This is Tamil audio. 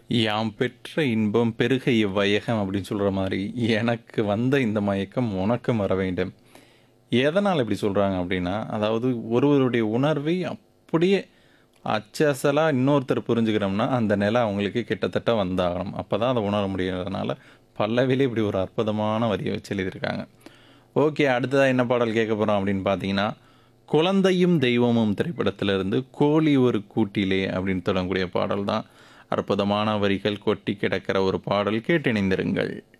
யாம் பெற்ற இன்பம் பெருக இவ்வையகம் அப்படின்னு சொல்கிற மாதிரி எனக்கு வந்த இந்த மயக்கம் உனக்கும் வர வேண்டும் எதனால் இப்படி சொல்கிறாங்க அப்படின்னா அதாவது ஒருவருடைய உணர்வை அப்படியே அச்சசலாக இன்னொருத்தர் புரிஞ்சுக்கிறோம்னா அந்த நிலை அவங்களுக்கு கிட்டத்தட்ட வந்தாகணும் அப்போ தான் அதை உணர முடியுறதுனால பல்லவிலே இப்படி ஒரு அற்புதமான வரியை வச்சு எழுதியிருக்காங்க ஓகே அடுத்ததாக என்ன பாடல் கேட்க போகிறோம் அப்படின்னு பார்த்தீங்கன்னா குழந்தையும் தெய்வமும் திரைப்படத்திலிருந்து கோழி ஒரு கூட்டிலே அப்படின்னு தொடங்கக்கூடிய பாடல் தான் அற்புதமான வரிகள் கொட்டி கிடக்கிற ஒரு பாடல் கேட்டிணைந்திருங்கள்